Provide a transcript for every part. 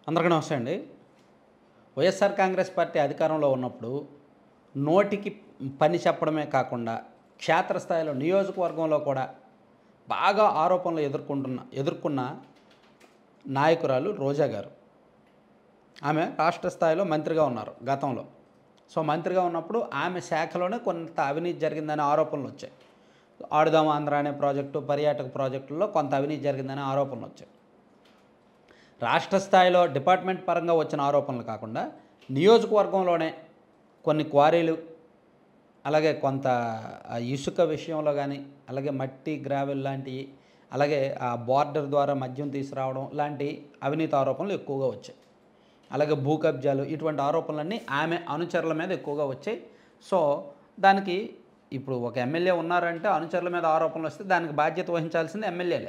అందరికీ నమస్తే అండి వైఎస్ఆర్ కాంగ్రెస్ పార్టీ అధికారంలో ఉన్నప్పుడు నోటికి పని చెప్పడమే కాకుండా క్షేత్రస్థాయిలో నియోజకవర్గంలో కూడా బాగా ఆరోపణలు ఎదుర్కొంటున్న ఎదుర్కొన్న నాయకురాలు రోజా గారు ఆమె రాష్ట్ర స్థాయిలో మంత్రిగా ఉన్నారు గతంలో సో మంత్రిగా ఉన్నప్పుడు ఆమె శాఖలోనే కొంత అవినీతి జరిగిందనే ఆరోపణలు వచ్చాయి ఆడుదాం ఆంధ్ర అనే ప్రాజెక్టు పర్యాటక ప్రాజెక్టుల్లో కొంత అవినీతి జరిగిందనే ఆరోపణలు వచ్చాయి రాష్ట్ర స్థాయిలో డిపార్ట్మెంట్ పరంగా వచ్చిన ఆరోపణలు కాకుండా నియోజకవర్గంలోనే కొన్ని క్వారీలు అలాగే కొంత ఆ ఇసుక విషయంలో కానీ అలాగే మట్టి గ్రావెల్ లాంటివి అలాగే ఆ బార్డర్ ద్వారా మద్యం తీసుకురావడం లాంటి అవినీతి ఆరోపణలు ఎక్కువగా వచ్చాయి అలాగే భూ కబ్జాలు ఇటువంటి ఆరోపణలన్నీ ఆమె అనుచరుల మీద ఎక్కువగా వచ్చాయి సో దానికి ఇప్పుడు ఒక ఎమ్మెల్యే ఉన్నారంటే అనుచరుల మీద ఆరోపణలు వస్తే దానికి బాధ్యత వహించాల్సింది ఎమ్మెల్యేలే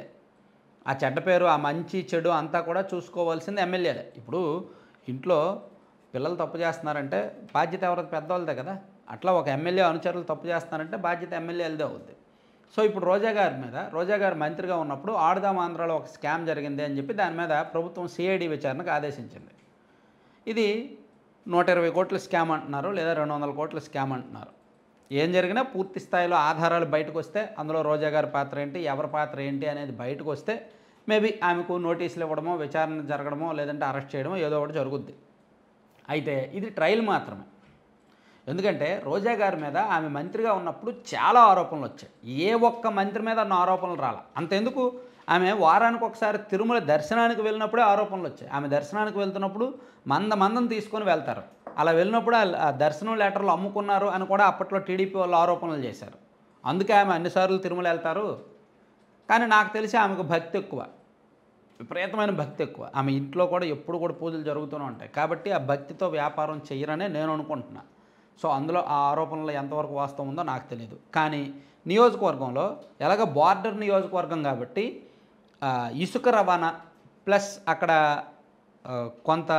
ఆ చెడ్డ పేరు ఆ మంచి చెడు అంతా కూడా చూసుకోవాల్సింది ఎమ్మెల్యేలే ఇప్పుడు ఇంట్లో పిల్లలు తప్పు చేస్తున్నారంటే బాధ్యత ఎవరికి పెద్దవాళ్ళదే కదా అట్లా ఒక ఎమ్మెల్యే అనుచరులు తప్పు చేస్తున్నారంటే బాధ్యత ఎమ్మెల్యేలదే అవుద్ది సో ఇప్పుడు రోజా గారి మీద రోజా గారు మంత్రిగా ఉన్నప్పుడు ఆడుదాం ఆంధ్రాలో ఒక స్కామ్ జరిగింది అని చెప్పి దాని మీద ప్రభుత్వం సిఐడి విచారణకు ఆదేశించింది ఇది నూట ఇరవై కోట్ల స్కామ్ అంటున్నారు లేదా రెండు వందల కోట్ల స్కామ్ అంటున్నారు ఏం జరిగినా పూర్తి స్థాయిలో ఆధారాలు బయటకు వస్తే అందులో రోజా గారి పాత్ర ఏంటి ఎవరి పాత్ర ఏంటి అనేది బయటకు వస్తే మేబీ ఆమెకు నోటీసులు ఇవ్వడమో విచారణ జరగడమో లేదంటే అరెస్ట్ చేయడమో ఏదో ఒకటి జరుగుద్ది అయితే ఇది ట్రయల్ మాత్రమే ఎందుకంటే రోజా గారి మీద ఆమె మంత్రిగా ఉన్నప్పుడు చాలా ఆరోపణలు వచ్చాయి ఏ ఒక్క మంత్రి మీద అన్న ఆరోపణలు రాల అంతెందుకు ఆమె వారానికి ఒకసారి తిరుమల దర్శనానికి వెళ్ళినప్పుడే ఆరోపణలు వచ్చాయి ఆమె దర్శనానికి వెళ్తున్నప్పుడు మంద మందం తీసుకొని వెళ్తారు అలా వెళ్ళినప్పుడు ఆ- ఆ దర్శనం లెటర్లు అమ్ముకున్నారు అని కూడా అప్పట్లో టీడీపీ వాళ్ళు ఆరోపణలు చేశారు అందుకే ఆమె అన్నిసార్లు తిరుమల వెళ్తారు కానీ నాకు తెలిసి ఆమెకు భక్తి ఎక్కువ విపరీతమైన భక్తి ఎక్కువ ఆమె ఇంట్లో కూడా ఎప్పుడు కూడా పూజలు జరుగుతూనే ఉంటాయి కాబట్టి ఆ భక్తితో వ్యాపారం చేయరనే నేను అనుకుంటున్నా సో అందులో ఆ ఆరోపణలో ఎంతవరకు వాస్తవం ఉందో నాకు తెలియదు కానీ నియోజకవర్గంలో ఎలాగ బార్డర్ నియోజకవర్గం కాబట్టి ఆ, ఇసుక రవాణా ప్లస్ అక్కడ ఆ, కొంత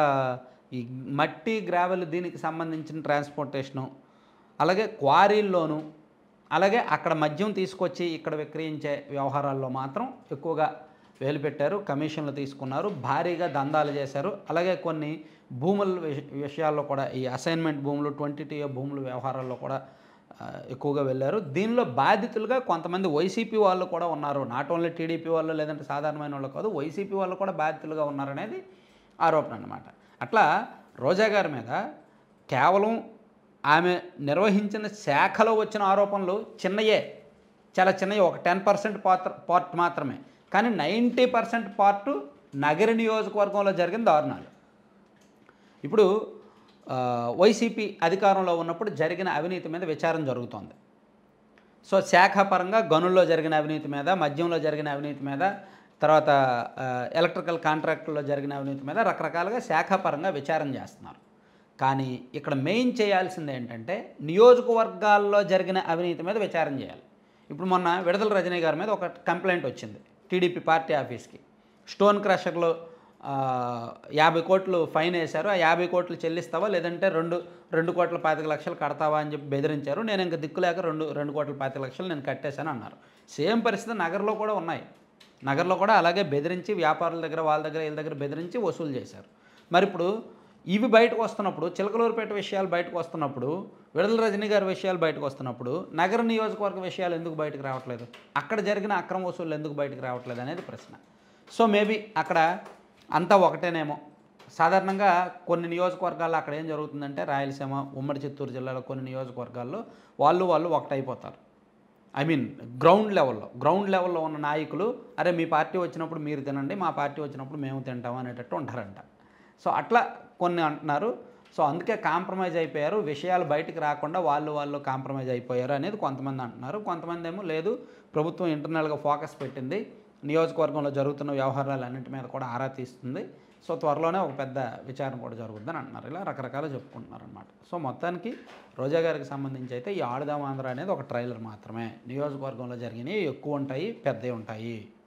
ఈ మట్టి గ్రావెల్ దీనికి సంబంధించిన ట్రాన్స్పోర్టేషను అలాగే క్వారీల్లోనూ అలాగే అక్కడ మద్యం తీసుకొచ్చి ఇక్కడ విక్రయించే వ్యవహారాల్లో మాత్రం ఎక్కువగా వేలు పెట్టారు కమిషన్లు తీసుకున్నారు భారీగా దందాలు చేశారు అలాగే కొన్ని భూముల విష- విషయాల్లో కూడా ఈ అసైన్మెంట్ భూములు ట్వంటీ టీ భూముల వ్యవహారాల్లో కూడా ఆ, ఎక్కువగా వెళ్ళారు దీనిలో బాధితులుగా కొంతమంది వైసీపీ వాళ్ళు కూడా ఉన్నారు నాట్ ఓన్లీ టీడీపీ వాళ్ళు లేదంటే సాధారణమైన వాళ్ళు కాదు వైసీపీ వాళ్ళు కూడా బాధితులుగా ఉన్నారనేది ఆరోపణ అన్నమాట అట్లా రోజా గారి మీద కేవలం ఆమె నిర్వహించిన శాఖలో వచ్చిన ఆరోపణలు చిన్నయే చాలా చిన్నవి ఒక టెన్ పర్సెంట్ పాత్ర పార్ట్ మాత్రమే కానీ నైంటీ పర్సెంట్ పార్టు నగర నియోజకవర్గంలో జరిగిన దారుణాలు ఇప్పుడు ఆ, వైసీపీ అధికారంలో ఉన్నప్పుడు జరిగిన అవినీతి మీద విచారణ జరుగుతోంది సో శాఖాపరంగా గనుల్లో జరిగిన అవినీతి మీద మద్యంలో జరిగిన అవినీతి మీద తర్వాత ఆ, ఎలక్ట్రికల్ కాంట్రాక్టుల్లో జరిగిన అవినీతి మీద రకరకాలుగా శాఖాపరంగా విచారణ చేస్తున్నారు కానీ ఇక్కడ మెయిన్ చేయాల్సింది ఏంటంటే నియోజకవర్గాల్లో జరిగిన అవినీతి మీద విచారణ చేయాలి ఇప్పుడు మొన్న విడుదల రజనీ గారి మీద ఒక కంప్లైంట్ వచ్చింది టీడీపీ పార్టీ ఆఫీస్కి స్టోన్ క్రషర్లో ఆ, యాభై కోట్లు ఫైన్ వేశారు ఆ యాభై కోట్లు చెల్లిస్తావా లేదంటే రెండు రెండు కోట్ల పాతిక లక్షలు కడతావా అని చెప్పి బెదిరించారు నేను ఇంకా దిక్కులేక రెండు రెండు కోట్ల పాతిక లక్షలు నేను కట్టేశాను అన్నారు సేమ్ పరిస్థితి నగరంలో కూడా ఉన్నాయి నగరంలో కూడా అలాగే బెదిరించి వ్యాపారుల దగ్గర వాళ్ళ దగ్గర వీళ్ళ దగ్గర బెదిరించి వసూలు చేశారు మరి ఇప్పుడు ఇవి బయటకు వస్తున్నప్పుడు చిలకలూరుపేట విషయాలు బయటకు వస్తున్నప్పుడు విడుదల రజనీ గారి విషయాలు బయటకు వస్తున్నప్పుడు నగర నియోజకవర్గ విషయాలు ఎందుకు బయటకు రావట్లేదు అక్కడ జరిగిన అక్రమ వసూళ్ళు ఎందుకు బయటకు రావట్లేదు అనేది ప్రశ్న సో మేబీ అక్కడ అంతా ఒకటేనేమో సాధారణంగా కొన్ని నియోజకవర్గాల్లో అక్కడ ఏం జరుగుతుందంటే రాయలసీమ ఉమ్మడి చిత్తూరు జిల్లాలో కొన్ని నియోజకవర్గాల్లో వాళ్ళు వాళ్ళు ఒకటైపోతారు ఐ మీన్ గ్రౌండ్ లెవెల్లో గ్రౌండ్ లెవెల్లో ఉన్న నాయకులు అరే మీ పార్టీ వచ్చినప్పుడు మీరు తినండి మా పార్టీ వచ్చినప్పుడు మేము తింటాం అనేటట్టు ఉంటారంట సో అట్లా కొన్ని అంటున్నారు సో అందుకే కాంప్రమైజ్ అయిపోయారు విషయాలు బయటికి రాకుండా వాళ్ళు వాళ్ళు కాంప్రమైజ్ అయిపోయారు అనేది కొంతమంది అంటున్నారు కొంతమంది ఏమో లేదు ప్రభుత్వం ఇంటర్నల్గా ఫోకస్ పెట్టింది నియోజకవర్గంలో జరుగుతున్న వ్యవహారాలన్నింటి మీద కూడా ఆరా తీస్తుంది సో త్వరలోనే ఒక పెద్ద విచారణ కూడా జరుగుతుందని అంటున్నారు ఇలా రకరకాలు చెప్పుకుంటున్నారు అనమాట సో మొత్తానికి రోజా గారికి సంబంధించి అయితే ఈ ఆడుదాం ఆంధ్ర అనేది ఒక ట్రైలర్ మాత్రమే నియోజకవర్గంలో జరిగినవి ఎక్కువ ఉంటాయి పెద్దవి ఉంటాయి